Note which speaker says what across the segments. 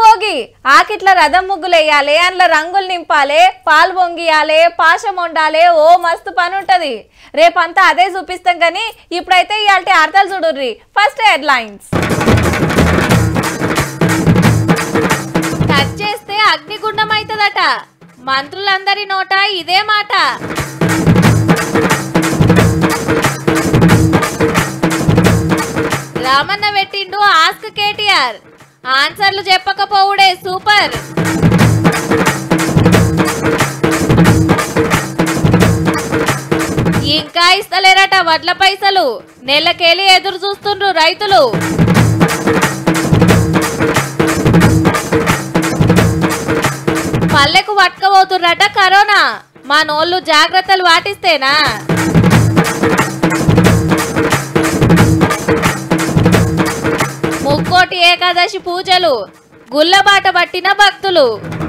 Speaker 1: భోగి ఆకిట్ల రథం ముగ్గులు వేయాలి అందులో రంగులు నింపాలి పాలు పొంగియాలి పాశం వండాలి ఓ మస్తు పని ఉంటది రేపంతా అదే చూపిస్తాం కానీ ఇప్పుడైతే ఇవాళ అర్థాలు చూడుర్రి ఫస్ట్ హెడ్ లైన్స్ టచ్ చేస్తే అగ్నిగుండం అవుతుందట మంత్రులందరి నోట ఇదే మాట రామన్న పెట్టిండు ఆస్క్ కేటీఆర్ ఆన్సర్లు చెప్పకపోవుడే సూపర్ ఇంకా ఇస్తలేరట వడ్ల పైసలు నెలకేలి ఎదురు చూస్తుండ్రు రైతులు పల్లెకు పట్టుకపోతుర్రట కరోనా మా నోళ్ళు జాగ్రత్తలు పాటిస్తేనా ముక్కోటి ఏకాదశి పూజలు గుల్లబాట పట్టిన భక్తులు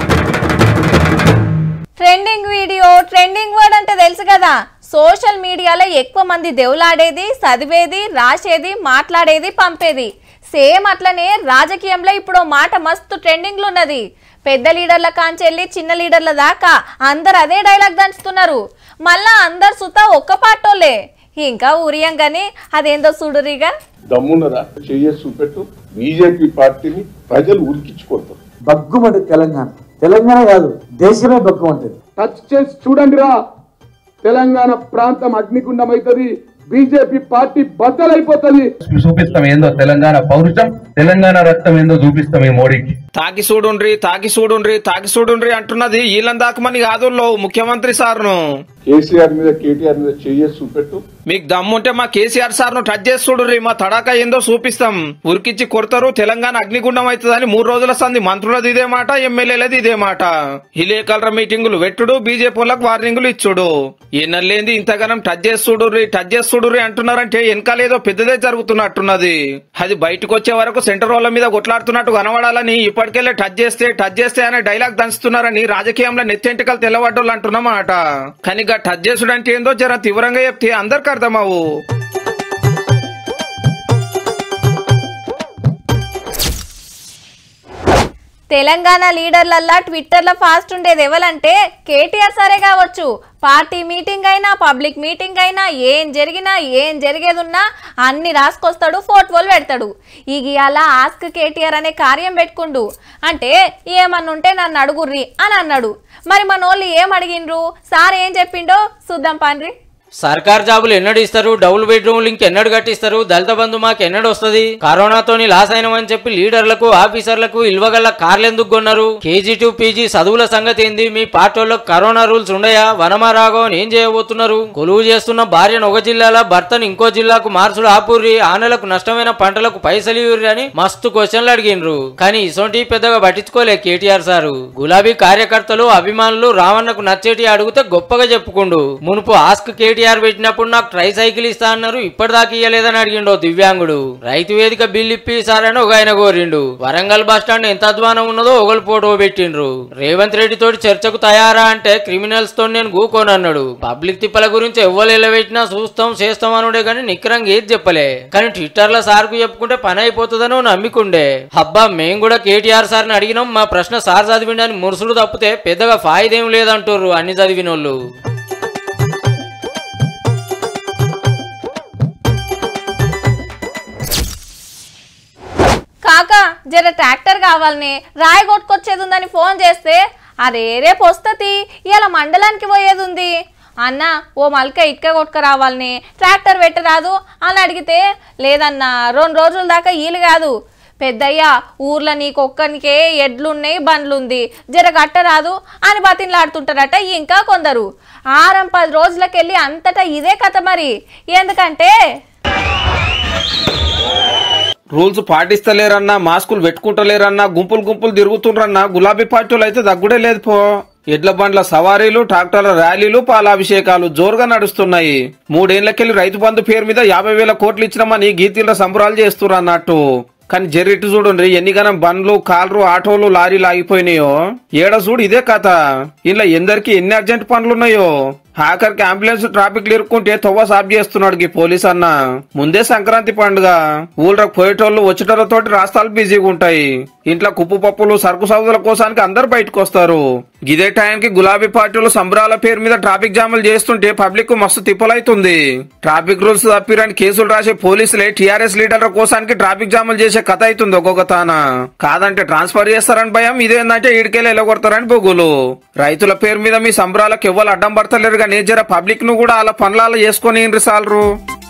Speaker 1: ట్రెండింగ్ వీడియో ట్రెండింగ్ వర్డ్ అంటే తెలుసు కదా సోషల్ మీడియాలో ఎక్కువ మంది దేవులాడేది చదివేది రాసేది మాట్లాడేది పంపేది సేమ్ అట్లనే రాజకీయంలో ఇప్పుడు ఓ మాట మస్తు ట్రెండింగ్లో ఉన్నది పెద్ద లీడర్ల కాంచెల్లి చిన్న లీడర్ల దాకా అందరు అదే డైలాగ్ దంచుతున్నారు మళ్ళా అందరు సుతా ఒక్క పాటోలే ఇంకా ఊరియంగాని అదేందో చూడురిగా
Speaker 2: దమ్మున్నదా చెయ్యేసి చూపెట్టు బీజేపీ పార్టీని ప్రజలు ఉరికించుకుంటారు
Speaker 3: బగ్గుమంటే తెలంగాణ తెలంగాణ కాదు దేశమే బగ్గుమంటది
Speaker 4: టచ్ చేసి చూడండి రా తెలంగాణ ప్రాంతం అగ్నిగుండం అవుతుంది బీజేపీ పార్టీ బద్దలైపోతుంది
Speaker 5: చూపిస్తాం ఏందో తెలంగాణ పౌరుషం తెలంగాణ రక్తం ఏందో చూపిస్తాం ఈ మోడీకి
Speaker 6: తాకి చూడుండ్రి తాకి చూడుండ్రి తాకి చూడుండ్రి అంటున్నది వీళ్ళని దాకమని కాదుల్లో ముఖ్యమంత్రి సార్ను
Speaker 2: కేసీఆర్ మీద కేటీఆర్ మీద చెయ్యేసి చూపెట్టు
Speaker 6: మీకు దమ్ముంటే మా కేసీఆర్ సార్ను టచ్ చేసి చూడుర్రి మా తడాకా ఏందో చూపిస్తాం ఉరికిచ్చి కొడతారు తెలంగాణ అగ్నిగుండం అవుతుందని మూడు రోజుల సంది మంత్రులది ఇదే మాట ఎమ్మెల్యేలది ఇదే మాట విలేకరుల మీటింగులు వెట్టుడు బీజేపీ వాళ్ళకు వార్నింగులు ఇచ్చుడు ఎన్నెల్లేంది ఇంతగానం టచ్ చేసి చూడుర్రి టచ్ చేసి చూడుర్రి అంటున్నారంటే వెనకాలేదో పెద్దదే జరుగుతున్నట్టున్నది అది బయటకు వచ్చే వరకు సెంటర్ వాళ్ళ మీద కొట్లాడుతున్నట్టు కనబడాలని ఇప్పటికెళ్ళే టచ్ చేస్తే టచ్ చేస్తే అనే డైలాగ్ దంచుతున్నారని రాజకీయంలో నెత్తెంటికలు తెల్లబడ్డోళ్ళు అంటున్నమాట కానీ ఇక టచ్ చేసుడు అంటే ఏందో జర తీవ్రంగా చెప్తే అందరికి అర్థమవు
Speaker 1: తెలంగాణ లీడర్లల్లా ట్విట్టర్లో ఫాస్ట్ ఉండేది ఎవరంటే కేటీఆర్ సరే కావచ్చు పార్టీ మీటింగ్ అయినా పబ్లిక్ మీటింగ్ అయినా ఏం జరిగినా ఏం జరిగేదున్నా అన్ని రాసుకొస్తాడు ఫోటోలు పెడతాడు ఇక అలా ఆస్క్ కేటీఆర్ అనే కార్యం పెట్టుకుండు అంటే ఏమన్నా ఉంటే నన్ను అడుగుర్రి అని అన్నాడు మరి మన వాళ్ళు ఏం అడిగిండ్రు సార్ ఏం చెప్పిండో చూద్దాం పాండ్రి
Speaker 7: సర్కార్ జాబులు ఎన్నడు ఇస్తారు డబుల్ బెడ్రూమ్లు ఇంకెన్నడు కట్టిస్తారు దళిత బంధు మాకు ఎన్నడు వస్తుంది కరోనాతోని లాస్ అయినమని చెప్పి లీడర్లకు ఆఫీసర్లకు ఇల్వగల కార్లు ఎందుకు కొన్నారు కేజీ టు పీజీ చదువుల సంగతి ఏంది మీ పార్టీలకు కరోనా రూల్స్ ఉండయా వనమా రాఘవన్ ఏం చేయబోతున్నారు కొలువు చేస్తున్న భార్యను ఒక జిల్లాల భర్తను ఇంకో జిల్లాకు మార్చుడు ఆపూర్రి ఆనలకు నష్టమైన పంటలకు పైసలు ఇవ్వరు అని మస్తు క్వశ్చన్లు అడిగినరు కానీ ఇసొంటి పెద్దగా పట్టించుకోలే కేటీఆర్ సారు గులాబీ కార్యకర్తలు అభిమానులు రావణకు నచ్చేటి అడిగితే గొప్పగా చెప్పుకుండు మునుపు ఆస్క్ కేటీఆర్ పెట్టినప్పుడు నాకు ట్రై సైకిల్ ఇస్తా అన్నారు ఇప్పటిదాకా ఇయ్యలేదని అడిగిండు ఓ దివ్యాంగుడు రైతు వేదిక బిల్ ఇప్పిస్తారని ఒక ఆయన కోరిండు వరంగల్ బస్ స్టాండ్ ఎంత అధ్వానం ఉన్నదో ఒకరు ఫోటో పెట్టిండ్రు రేవంత్ రెడ్డి తోటి చర్చకు తయారా అంటే క్రిమినల్స్ తో నేను గూకోనన్నాడు పబ్లిక్ తిప్పల గురించి ఎవ్వరు ఎల్లబెట్టినా చూస్తాం చేస్తాం అనుడే కానీ నిక్కరంగా ఏది చెప్పలే కానీ ట్విట్టర్ లో సార్ కు చెప్పుకుంటే పని అయిపోతుందని నమ్మికుండే హబ్బా మేం కూడా కేటీఆర్ సార్ని అడిగినాం మా ప్రశ్న సార్ చదివిండని మురుసుడు తప్పితే పెద్దగా ఫాయిదేం లేదంటారు అన్ని చదివినోళ్ళు
Speaker 1: కాకా జర ట్రాక్టర్ కావాలని రాయి కొట్టుకొచ్చేది ఉందని ఫోన్ చేస్తే అరే రేపు వస్తుంది ఇలా మండలానికి పోయేది ఉంది అన్న ఓ మల్క ఇక్క కొట్టుకురావాలని ట్రాక్టర్ పెట్టరాదు అని అడిగితే లేదన్నా రెండు రోజుల దాకా వీలు కాదు పెద్దయ్య ఊర్లో నీకు ఒక్కనికే ఎడ్లున్నాయి బండ్లుంది జర గట్టరాదు అని బతిన్లాడుతుంటారట ఇంకా కొందరు ఆరం పది రోజులకెళ్ళి అంతటా ఇదే కథ మరి ఎందుకంటే
Speaker 6: రూల్స్ పాటిస్తలేరన్నా మాస్కులు పెట్టుకుంటలేరన్నా గుంపులు గుంపులు తిరుగుతుండ్రన్నా గులాబీ పార్టీలు అయితే దగ్గుడే లేదు పో ఎడ్ల బండ్ల సవారీలు ట్రాక్టర్ల ర్యాలీలు పాలాభిషేకాలు జోరుగా నడుస్తున్నాయి మూడేళ్లకెళ్లి రైతు బంధు పేరు మీద యాభై వేల కోట్లు ఇచ్చినామని గీతీల సంబరాలు చేస్తున్నారు అన్నట్టు కానీ జర్రిట్టు చూడండి ఎన్నిగనం బండ్లు కార్లు ఆటోలు లారీలు ఆగిపోయినాయో ఏడ చూడు ఇదే కథ ఇలా ఎందరికి ఎన్ని అర్జెంట్ పనులున్నాయో ఆఖరికి అంబులెన్స్ ట్రాఫిక్ ఇరుక్కుంటే తవ్వ సాఫ్ చేస్తున్నాడు ఈ పోలీస్ అన్న ముందే సంక్రాంతి పండుగ ఊళ్ళకి పోయేటోళ్ళు వచ్చేటోళ్ళతోటి రాస్తాలు బిజీగా ఉంటాయి ఇంట్లో కుప్పు పప్పులు సరుకు సౌదుల కోసానికి అందరు బయటకు వస్తారు ఇదే టైంకి గులాబీ పార్టీలు సంబరాల పేరు మీద ట్రాఫిక్ జాములు చేస్తుంటే పబ్లిక్ కు మస్తు తిప్పలైతుంది ట్రాఫిక్ రూల్స్ తప్పిరని కేసులు రాసే పోలీసులే టీఆర్ఎస్ లీడర్ల కోసానికి ట్రాఫిక్ జాములు చేసే కథ అవుతుంది ఒక్కొక్క తాన కాదంటే ట్రాన్స్ఫర్ చేస్తారని భయం ఇదేందంటే ఈడికెళ్ళి వెళ్ళగొడతారని బొగులు రైతుల పేరు మీద మీ సంబరాలకు ఎవ్వరు అడ్డం పడతలేరు కానీ జర పబ్లిక్ ను కూడా అలా పనులాల చేసుకొని ఇండ్రి సాలరు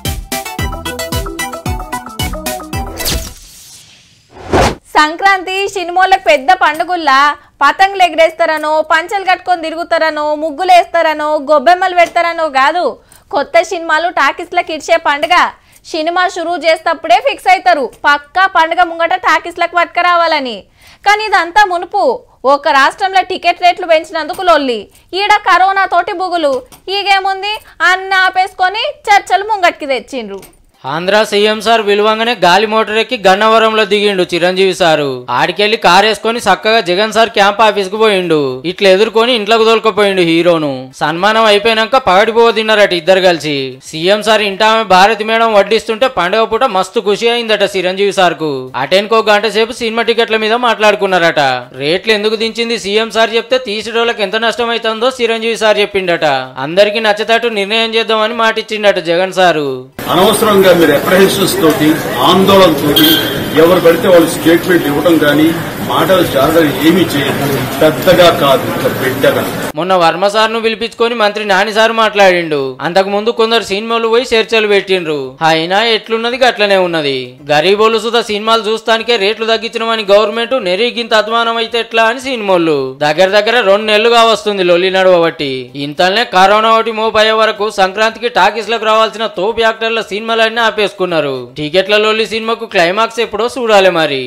Speaker 1: సంక్రాంతి సినిమాలకు పెద్ద పండుగల్లా పతంగులు ఎగరేస్తారనో పంచలు కట్టుకొని తిరుగుతారనో ముగ్గులు వేస్తారనో గొబ్బెమ్మలు పెడతారనో కాదు కొత్త సినిమాలు టాకీస్లకు ఇచ్చే పండుగ సినిమా షురూ చేసేటప్పుడే ఫిక్స్ అవుతారు పక్కా పండుగ ముంగట టాకీస్లకు పట్టుకురావాలని కానీ ఇదంతా మునుపు ఒక రాష్ట్రంలో టికెట్ రేట్లు పెంచినందుకు లొల్లి ఈడ కరోనా తోటి బుగులు ఈగేముంది అన్న ఆపేసుకొని చర్చలు ముంగట్కి తెచ్చిండ్రు
Speaker 7: ఆంధ్ర సీఎం సార్ విలువంగానే గాలి మోటార్ ఎక్కి గన్నవరంలో దిగిండు చిరంజీవి సారు ఆడికెళ్లి కార్ వేసుకొని చక్కగా జగన్ సార్ క్యాంప్ ఆఫీస్ కు పోయిండు ఇట్లా ఎదుర్కొని ఇంట్లోకి తోలుకుపోయిండు హీరోను సన్మానం అయిపోయినాక పగడిపోవ తిన్నారట ఇద్దరు కలిసి సీఎం సార్ ఇంటామె భారతి మేడం వడ్డిస్తుంటే పండుగ పూట మస్తు ఖుషి అయిందట చిరంజీవి సార్ కు అటెన్కో గంట సేపు సినిమా టికెట్ల మీద మాట్లాడుకున్నారట రేట్లు ఎందుకు దించింది సీఎం సార్ చెప్తే తీసేటోళ్ళకి ఎంత నష్టం అవుతుందో చిరంజీవి సార్ చెప్పిండట అందరికి నచ్చతట్టు నిర్ణయం చేద్దామని మాటిచ్చిండట జగన్ సారు
Speaker 8: అనవసరంగా మీరు అప్రహెన్షన్స్ తోటి ఆందోళనతోటి ఎవరు పడితే వాళ్ళు స్టేట్మెంట్ ఇవ్వడం కానీ మాటలు జారడం ఏమీ చేయదు పెద్దగా కాదు ఒక బిడ్డగా
Speaker 7: మొన్న వర్మ సార్ ను పిలిపించుకొని మంత్రి నాని సార్ మాట్లాడిండు అంతకు ముందు కొందరు సినిమాలు పోయి చర్చలు పెట్టిండ్రు అయినా ఎట్లున్నది అట్లనే ఉన్నది గరీబోలు సుధా సినిమాలు చూస్తానికే రేట్లు తగ్గించడమని గవర్నమెంట్ నెరిగింత అధ్వానం అయితే ఎట్లా అని సినిమాలు దగ్గర దగ్గర రెండు నెలలుగా వస్తుంది లొల్లి నడవబట్టి ఇంతనే కరోనా ఒకటి మోపయ్యే వరకు సంక్రాంతికి టాకీస్ లకు రావాల్సిన తోపు యాక్టర్ల సినిమాలన్నీ ఆపేసుకున్నారు టికెట్ల లొల్లి సినిమాకు క్లైమాక్స్ ఎప్పుడో చూడాలి మరి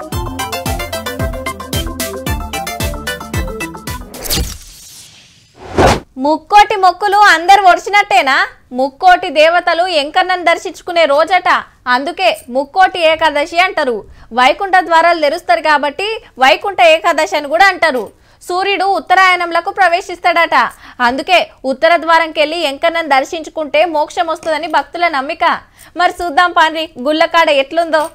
Speaker 1: ముక్కోటి మొక్కులు అందరు ఒడిచినట్టేనా ముక్కోటి దేవతలు ఎంకన్నను దర్శించుకునే రోజట అందుకే ముక్కోటి ఏకాదశి అంటారు వైకుంఠ ద్వారాలు తెరుస్తారు కాబట్టి వైకుంఠ ఏకాదశి అని కూడా అంటారు సూర్యుడు ఉత్తరాయణంలకు ప్రవేశిస్తాడట అందుకే ఉత్తర ద్వారంకి వెళ్ళి ఎంకన్నను దర్శించుకుంటే మోక్షం వస్తుందని భక్తుల నమ్మిక మరి చూద్దాం పాండ్రి గుళ్ళకాడ ఎట్లుందో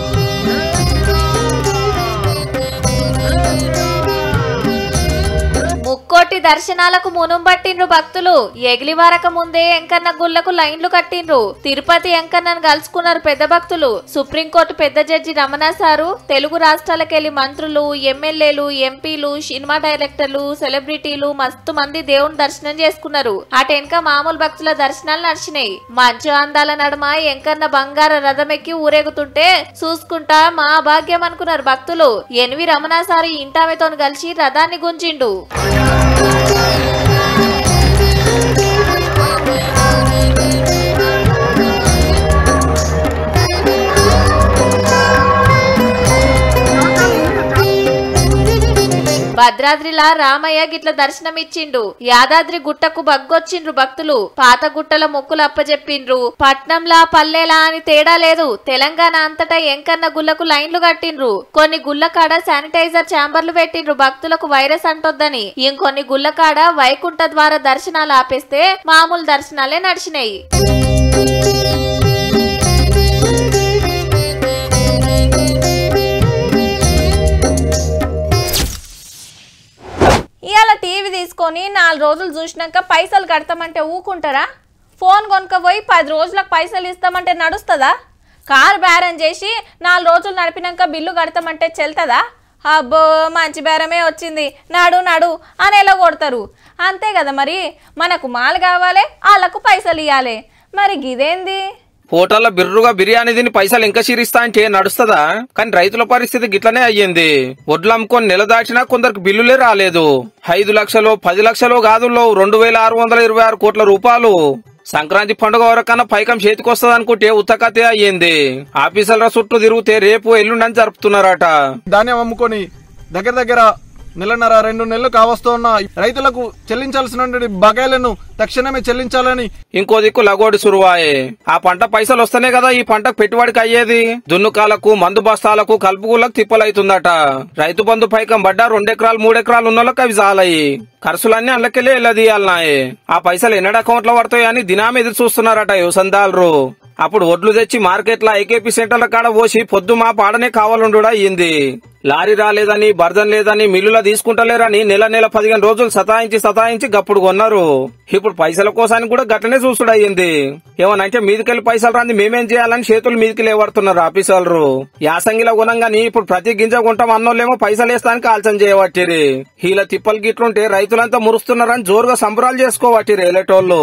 Speaker 1: ముక్కోటి దర్శనాలకు మునుంబట్టిండ్రు భక్తులు ఎగిలివారక ముందే ఎంకన్న గుళ్లకు లైన్లు కట్టిండ్రు తిరుపతి ఎంకన్నను కలుసుకున్నారు పెద్ద భక్తులు సుప్రీంకోర్టు పెద్ద జడ్జి రమణ సారు తెలుగు రాష్ట్రాలకెళ్లి మంత్రులు ఎమ్మెల్యేలు ఎంపీలు సినిమా డైరెక్టర్లు సెలబ్రిటీలు మస్తు మంది దేవుని దర్శనం చేసుకున్నారు అటెనక మామూలు భక్తుల దర్శనాలు నడిచినాయి మంచు అందాల నడుమ ఎంకన్న బంగార రథం ఎక్కి ఊరేగుతుంటే చూసుకుంటా మా భాగ్యం అనుకున్నారు భక్తులు ఎనివి రమణ సారి ఇంటామెతోని కలిసి రథాన్ని గుంజిండు భద్రాద్రిలా రామయ్య గిట్ల దర్శనమిచ్చిండు యాదాద్రి గుట్టకు బగ్గొచ్చిండ్రు భక్తులు పాత గుట్టల మొక్కులు అప్పజెప్పిండ్రు పట్నంలా పల్లెలా అని తేడా లేదు తెలంగాణ అంతటా ఎంకన్న గుళ్ళకు లైన్లు కట్టిండ్రు కొన్ని గుళ్ళ కాడ శానిటైజర్ ఛాంబర్లు పెట్టిండ్రు భక్తులకు వైరస్ అంటొద్దని ఇంకొన్ని గుళ్ళ కాడ వైకుంఠ ద్వార దర్శనాలు ఆపేస్తే మామూలు దర్శనాలే నడిచినాయి ఇవాళ టీవీ తీసుకొని నాలుగు రోజులు చూసినాక పైసలు కడతామంటే ఊకుంటారా ఫోన్ కొనుక్కపోయి పది రోజులకు పైసలు ఇస్తామంటే నడుస్తుందా కార్ బేరం చేసి నాలుగు రోజులు నడిపినాక బిల్లు కడతామంటే చెల్తుందా అబ్బో మంచి బేరమే వచ్చింది నాడు నాడు అని ఎలా కొడతారు అంతే కదా మరి మనకు మాలు కావాలి వాళ్ళకు పైసలు ఇవ్వాలి మరి గిదేంది
Speaker 6: హోటల్లో బిర్రుగా బిర్యానీ తిని పైసలు ఇంకా చిరిస్తా అంటే నడుస్తుందా కానీ రైతుల పరిస్థితి గిట్లనే అయ్యింది వడ్లు అమ్ముకొని నెల దాటినా కొందరికి బిల్లులే రాలేదు ఐదు లక్షలు పది లక్షలు కాదుల్లో రెండు వేల ఆరు వందల ఇరవై ఆరు కోట్ల రూపాయలు సంక్రాంతి పండుగ వరకన్నా పైకం చేతికొస్తుంది అనుకుంటే ఉత్తకతే అయ్యింది ఆఫీసర్ల చుట్టూ తిరిగితే రేపు ఎల్లుండని జరుపుతున్నారట
Speaker 9: ధాన్యం అమ్ముకొని దగ్గర దగ్గర నెలన్నర రెండు నెలలు కావస్తున్న రైతులకు చెల్లించాల్సిన బకాయిలను తక్షణమే చెల్లించాలని
Speaker 6: ఇంకో దిక్కు లగోడి సురువాయే ఆ పంట పైసలు వస్తేనే కదా ఈ పంటకు పెట్టుబడికి అయ్యేది దున్నుకాలకు మందు బస్తాలకు కలుపుకులకు తిప్పలైతుందట రైతు బంధు పైకం పడ్డా రెండెకరాలు మూడెకరాలు ఉన్న వాళ్ళకి అవి చాలయి ఖర్చులన్నీ అల్లకెళ్ళి వెళ్ళదీయాలనాయే ఆ పైసలు ఎన్నడ అకౌంట్ లో పడతాయని దినాం ఎదురు చూస్తున్నారట యువసందాలరు అప్పుడు ఒడ్లు తెచ్చి మార్కెట్ లో ఐకేపీ సెంటర్ల కాడ పోసి పొద్దు మా పాడనే కావాలండుడా అయ్యింది లారీ రాలేదని బర్దన్ లేదని మిల్లుల తీసుకుంటలేరని నెల నెల పదిహేను రోజులు సతాయించి సతాయించి గప్పుడు కొన్నారు ఇప్పుడు పైసల కోసానికి కూడా గట్లనే చూసుడు అయ్యింది ఏమనంటే మీదికెళ్ళి పైసలు రాంది మేమేం చేయాలని చేతులు మీదికి లేవడుతున్నారు ఆఫీసర్లు యాసంగిలో గుణంగాని ఇప్పుడు ప్రతి గింజ కొంటాం అన్నోళ్ళేమో పైసలు వేస్తానికి ఆలోచన చేయవట్టిరి హీల తిప్పలు గిట్లుంటే రైతులంతా మురుస్తున్నారని జోరుగా సంబరాలు చేసుకోవట్టిరి ఎలటోళ్ళు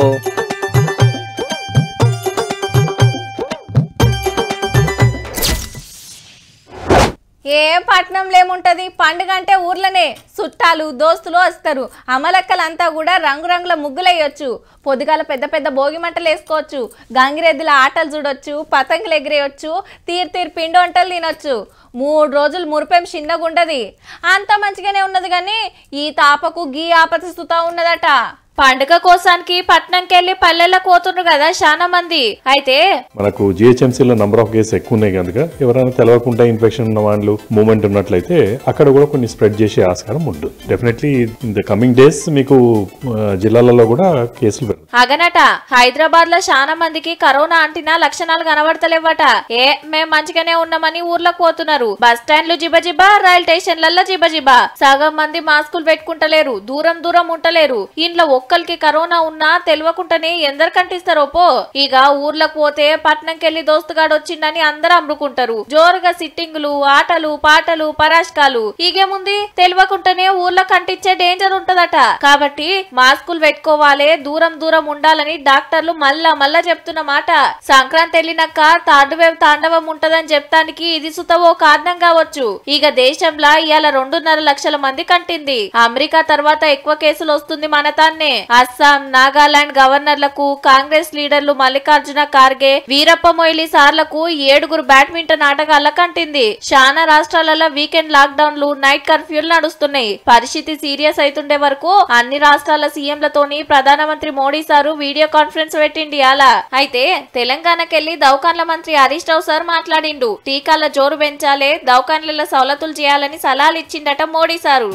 Speaker 1: ఏ పట్నంలో ఏముంటది పండుగ అంటే ఊర్లోనే చుట్టాలు దోస్తులు వస్తారు అమలక్కలంతా కూడా రంగురంగుల ముగ్గులేయొచ్చు పొద్దుగాల పెద్ద పెద్ద భోగి మంటలు వేసుకోవచ్చు గంగిరెద్దుల ఆటలు చూడొచ్చు పతంగులు ఎగిరేయొచ్చు తీరు తీరు పిండి వంటలు తినొచ్చు మూడు రోజులు మురిపేం చిన్నగుండది అంత మంచిగానే ఉన్నది కానీ ఈ తాపకు గీ ఆపతి సుతా ఉన్నదట పండుగ కోసానికి పట్నంకి వెళ్ళి పల్లెలకు పోతుండ్రు కదా చాలా మంది అయితే
Speaker 10: మనకు జిహెచ్ఎంసీలో నంబర్ ఆఫ్ కేసెస్ ఎక్కువ ఉన్నాయి కనుక ఎవరైనా తెలవకుండా ఇన్ఫెక్షన్ ఉన్న వాళ్ళు మూమెంట్ ఉన్నట్లయితే అక్కడ కూడా కొన్ని స్ప్రెడ్ చేసే ఆస్కారం ఉంటుంది definitely in the coming days మీకు ఆ, జిల్లాలలో కూడా కేసులు పెరుగుతాయి
Speaker 1: అగనట హైదరాబాద్ లో చాలా మందికి కరోనా అంటినా లక్షణాలు కనబడతలేవట ఏ మేం మంచిగానే ఉన్నామని ఊర్లోకి పోతున్నారు బస్ స్టాండ్లు జిబజిబా రైల్ స్టేషన్లలో జిబజిబా సగం మంది మాస్కులు పెట్టుకుంటలేరు దూరం దూరం ఉంటలేరు ఇంట్లో ఒక్కరికి కరోనా ఉన్నా తెలియకుండానే ఎందరు కంటిస్తారో పో ఇక ఊర్లకు పోతే పట్నంకెళ్లి దోస్తుగాడు వచ్చిండని అందరూ అమ్ముకుంటారు జోరుగా సిట్టింగులు ఆటలు పాటలు పరాష్కాలు ఇగేముంది తెలియకుండానే ఊర్లో కంటించే డేంజర్ ఉంటదట కాబట్టి మాస్కులు పెట్టుకోవాలి దూరం దూరం ఉండాలని డాక్టర్లు మళ్ళా మళ్ళా చెప్తున్న మాట సంక్రాంతి వెళ్ళినాక థర్డ్ వేవ్ తాండవం ఉంటదని చెప్తానికి ఇది సుతవో కారణం కావచ్చు ఇక దేశంలో ఇవాళ రెండున్నర లక్షల మంది కంటింది అమెరికా తర్వాత ఎక్కువ కేసులు వస్తుంది మన తాన్నే అస్సాం నాగాలాండ్ గవర్నర్లకు కాంగ్రెస్ లీడర్లు మల్లికార్జున ఖార్గే వీరప్ప మొయిలీ సార్లకు ఏడుగురు బ్యాడ్మింటన్ ఆటగాళ్ల కంటింది చాలా రాష్ట్రాలలో వీకెండ్ లాక్ డౌన్లు నైట్ కర్ఫ్యూలు నడుస్తున్నాయి పరిస్థితి సీరియస్ అవుతుండే వరకు అన్ని రాష్ట్రాల సీఎంలతోని ప్రధానమంత్రి మోడీ సారు వీడియో కాన్ఫరెన్స్ పెట్టిండి అలా అయితే తెలంగాణకెళ్లి దౌకాన్ల మంత్రి హరీష్ రావు సార్ మాట్లాడిండు టీకాల జోరు పెంచాలే దౌకాన్ల సవలతులు చేయాలని సలహాలు ఇచ్చిండట మోడీ సారు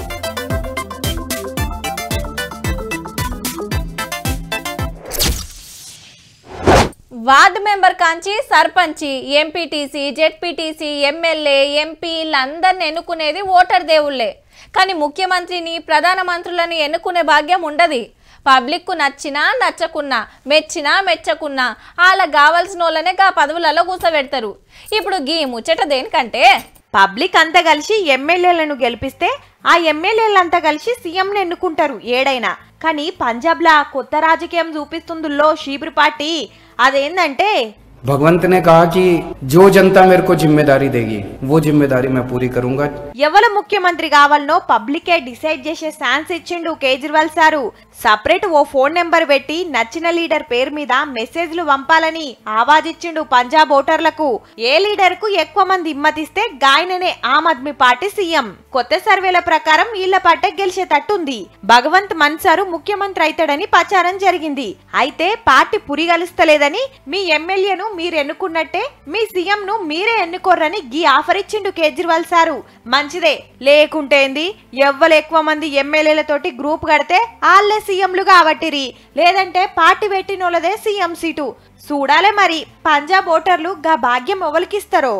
Speaker 1: వార్డు మెంబర్ కాంచి సర్పంచి ఎంపీటీసీ జెడ్పీటీసీ ఎమ్మెల్యే ఎంపీ వీళ్ళందరిని ఎన్నుకునేది ఓటర్ దేవుళ్ళే కానీ ముఖ్యమంత్రిని ప్రధానమంత్రులను ఎన్నుకునే భాగ్యం ఉండదు పబ్లిక్కు నచ్చినా నచ్చకున్నా మెచ్చినా మెచ్చకున్నా వాళ్ళకి కావాల్సిన వాళ్ళనే గా పదవులలో కూర్చోబెడతారు ఇప్పుడు గీ ముచ్చట దేనికంటే
Speaker 11: పబ్లిక్ అంతా కలిసి ఎమ్మెల్యేలను గెలిపిస్తే ఆ ఎమ్మెల్యేలంతా కలిసి సీఎంని ఎన్నుకుంటారు ఏడైనా కానీ పంజాబ్లో ఆ కొత్త రాజకీయం చూపిస్తుందిలో షీబ్రి పార్టీ అదేంటంటే
Speaker 12: भगवंत ने कहा कि जो जनता मेरे को जिम्मेदारी देगी वो जिम्मेदारी मैं पूरी करूंगा
Speaker 11: ఎవరు ముఖ్యమంత్రి కావాలనో పబ్లికే డిసైడ్ చేసే ఛాన్స్ ఇచ్చిండు కేజ్రీవాల్ సారు సపరేట్ ఓ ఫోన్ నెంబర్ పెట్టి నచ్చిన లీడర్ పేరు మీద మెసేజ్లు పంపాలని ఆవాజ్ ఇచ్చిండు పంజాబ్ ఓటర్లకు ఏ లీడర్ కు ఎక్కువ మంది ఇమ్మతిస్తే గాయననే ఆమ్ ఆద్మీ పార్టీ సీఎం కొత్త సర్వేల ప్రకారం వీళ్ళ పట్టే గెలిచేటట్టుంది భగవంత్ మన్సారు ముఖ్యమంత్రి అవుతాడని ప్రచారం జరిగింది అయితే పార్టీ పురిగలుస్తలేదని మీ ఎమ్మెల్యేను మీరు ఎన్నుకున్నట్టే మీ సీఎం ను మీరే ఎన్నుకోర్రని గీ ఆఫర్ ఇచ్చిండు కేజ్రీవాల్ సారు మంచిదే లేకుంటేంది ఎవ్వరు ఎక్కువ మంది ఎమ్మెల్యేలతోటి గ్రూప్ కడితే ఆళ్ళే సీఎంలు కాబట్టిరి లేదంటే పార్టీ పెట్టినోళ్ళదే సీఎం సీటు చూడాలే మరి పంజాబ్ ఓటర్లు గా భాగ్యం ఎవరికిస్తారో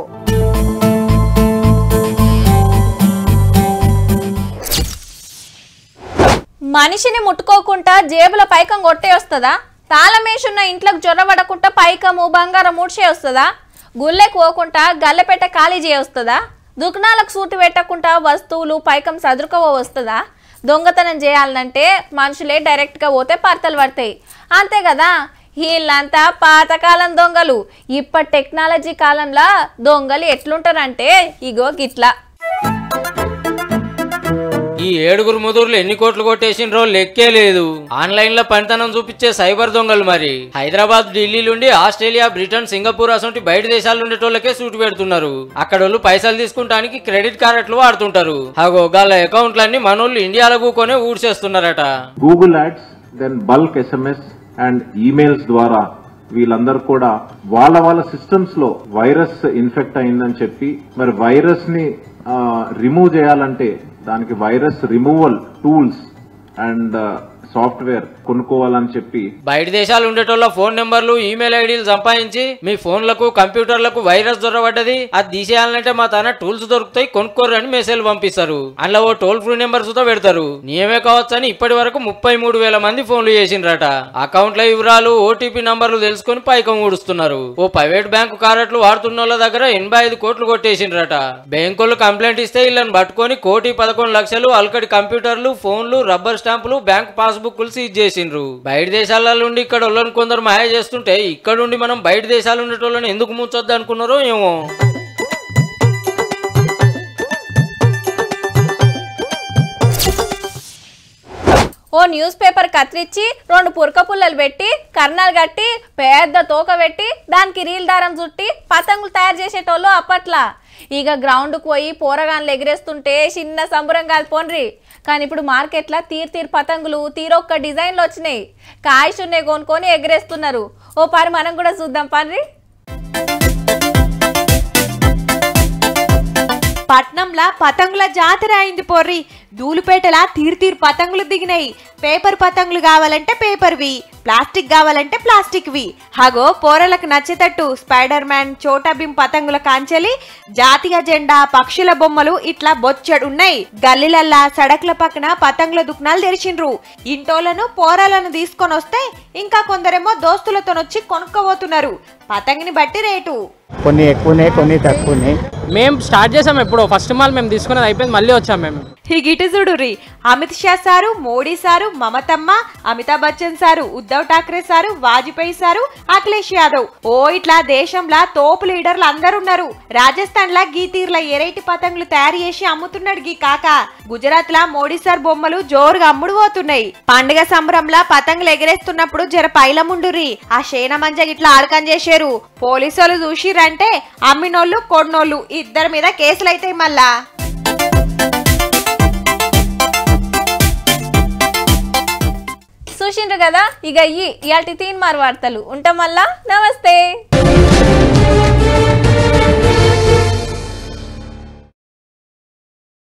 Speaker 1: మనిషిని ముట్టుకోకుండా జేబుల పైకం కొట్టే వస్తుందా తాళమేసున్న ఇంట్లోకి జొరబడకుండా పైకము బంగారం ఊడ్చే వస్తుందా గుళ్ళెకి పోకుండా గల్లెపెట్ట ఖాళీ చేయొస్తుందా దుకాణాలకు సూటి పెట్టకుండా వస్తువులు పైకం సదురుకోవ వస్తుందా దొంగతనం చేయాలంటే మనుషులే డైరెక్ట్గా పోతే పర్తలు పడతాయి అంతే కదా వీళ్ళంతా పాతకాలం దొంగలు ఇప్పటి టెక్నాలజీ కాలంలో దొంగలు ఎట్లుంటారంటే ఇగో గిట్లా
Speaker 7: ఈ ఏడుగురు ముదురులు ఎన్ని కోట్లు కొట్టేసినరో లెక్కే లేదు ఆన్లైన్ లో పనితనం చూపించే సైబర్ దొంగలు మరి హైదరాబాద్ ఢిల్లీ నుండి ఆస్ట్రేలియా బ్రిటన్ సింగపూర్ అసొంటి బయట దేశాలు ఉండేటోళ్ళకే సూటు పెడుతున్నారు అక్కడ వాళ్ళు పైసలు తీసుకుంటానికి క్రెడిట్ కార్డులు వాడుతుంటారు అగో గాల అకౌంట్లన్నీ మనోళ్ళు ఇండియాలో కూకొనే ఊడ్చేస్తున్నారట
Speaker 13: Google ads then bulk SMS and emails ద్వారా వీళ్ళందరూ కూడా వాళ్ళ వాళ్ళ సిస్టమ్స్ లో వైరస్ ఇన్ఫెక్ట్ అయిందని చెప్పి మరి వైరస్ ని రిమూవ్ చేయాలంటే దానికి virus removal tools and software కొనుక్కోవాలని చెప్పి
Speaker 7: బయట దేశాలు ఉండేటోళ్ళ ఫోన్ నెంబర్లు ఈమెయిల్ ఐడీలు సంపాదించి మీ ఫోన్లకు కంప్యూటర్లకు వైరస్ దొరకబడ్డది అది తీసేయాలంటే మా తన టూల్స్ దొరుకుతాయి కొనుక్కోరు అని మెసేజ్ పంపిస్తారు అందులో ఓ టోల్ ఫ్రీ నెంబర్ సుతా పెడతారు నీయమే కావచ్చని ఇప్పటి వరకు ముప్పై మూడు వేల మంది ఫోన్లు చేసిండ్రట అకౌంట్ల వివరాలు ఓటీపీ నంబర్లు తెలుసుకొని పైకం ఊడుస్తున్నారు ఓ ప్రైవేట్ బ్యాంకు కారట్లు వాడుతున్న వాళ్ళ దగ్గర ఎనభై ఐదు కోట్లు కొట్టేసిండ్రట బ్యాంకులు కంప్లైంట్ ఇస్తే వీళ్ళని పట్టుకొని కోటి పదకొండు లక్షలు అల్కడి కంప్యూటర్లు ఫోన్లు రబ్బర్ స్టాంపులు బ్యాంక్ పాస్బుక్లు సీజ్ చేసిండ్రు బయట దేశాల నుండి ఇక్కడ వాళ్ళని కొందరు మాయ చేస్తుంటే ఇక్కడ నుండి మనం బయట దేశాలు ఉండేటోళ్ళని ఎందుకు ముంచొద్దు అనుకున్నారో ఏమో
Speaker 1: ఓ న్యూస్ పేపర్ కత్తిరించి రెండు పురక పుల్లలు పెట్టి కర్ణాలు కట్టి పెద్ద తోక పెట్టి దానికి రీల్ దారం చుట్టి పతంగులు తయారు చేసేటోళ్ళు అప్పట్లా ఇక గ్రౌండ్కి పోయి పోరగాన్లు ఎగిరేస్తుంటే చిన్న సంబరం కాదు పోన్రి కానీ ఇప్పుడు మార్కెట్లో తీర్ తీర్ పతంగులు తీరొక్క డిజైన్లు వచ్చినాయి కాయసున్నే కొనుక్కొని ఎగిరేస్తున్నారు ఓ పరి మనం కూడా చూద్దాం పన్రి
Speaker 11: పట్నంలా పతంగుల జాతర అయింది పొర్రి ధూళిపేటలా తీరు తీరు పతంగులు దిగినాయి పేపర్ పతంగులు కావాలంటే పేపర్వి ప్లాస్టిక్ కావాలంటే ప్లాస్టిక్వి హగో పోరలకు నచ్చేటట్టు స్పైడర్ మ్యాన్ చోటా భీమ్ పతంగుల కాంచెలి జాతీయ జెండా పక్షుల బొమ్మలు ఇట్లా బొచ్చడు ఉన్నాయి గల్లీలల్లా సడక్ల పక్కన పతంగుల దుకాణాలు తెరిచిండ్రు ఇంటోలను పోరాలను తీసుకొని వస్తే ఇంకా కొందరేమో దోస్తులతోనొచ్చి కొనుక్కోబోతున్నారు పతంగిని బట్టి రేటు
Speaker 14: కొన్ని ఎక్కువనే కొన్ని తక్కువనే
Speaker 15: మేము స్టార్ట్ చేసాం ఎప్పుడో ఫస్ట్ మాల్ మేము తీసుకున్నది అయిపోయింది మళ్ళీ వచ్చాం మేము
Speaker 11: ఈ గిటు చూడుర్రి అమిత్ షా సారు మోడీ సారు మమతమ్మ Amitabh Bachchan sir Uddhav Thackeray sir Vajpayee sir Akhilesh Yadav ఓ ఇట్లా దేశంలా తోపు లీడర్లు అందరు ఉన్నారు రాజస్థాన్ లా గీ తీర్ల ఎరైటి పతంగులు తయారు చేసి అమ్ముతున్నాడు గీ కాక గుజరాత్ లా మోడీ సార్ బొమ్మలు జోరుగా అమ్ముడు పోతున్నాయి పండుగ సంబరంలా పతంగులు ఎగరేస్తున్నప్పుడు జర పైలముండుర్రి ఆ శేన మంజ గిట్లా ఆడకం చేశారు పోలీసులు చూసిరంటే అమ్మినోళ్ళు కొన్నోళ్ళు ఇద్దరి మీద కేసులు అయితాయి మళ్ళా
Speaker 1: చూసిండ్రు కదా ఇక ఇయ్యి ఇయాల్టి తీన్ మారు వార్తలు ఉంటాం మళ్ళా నమస్తే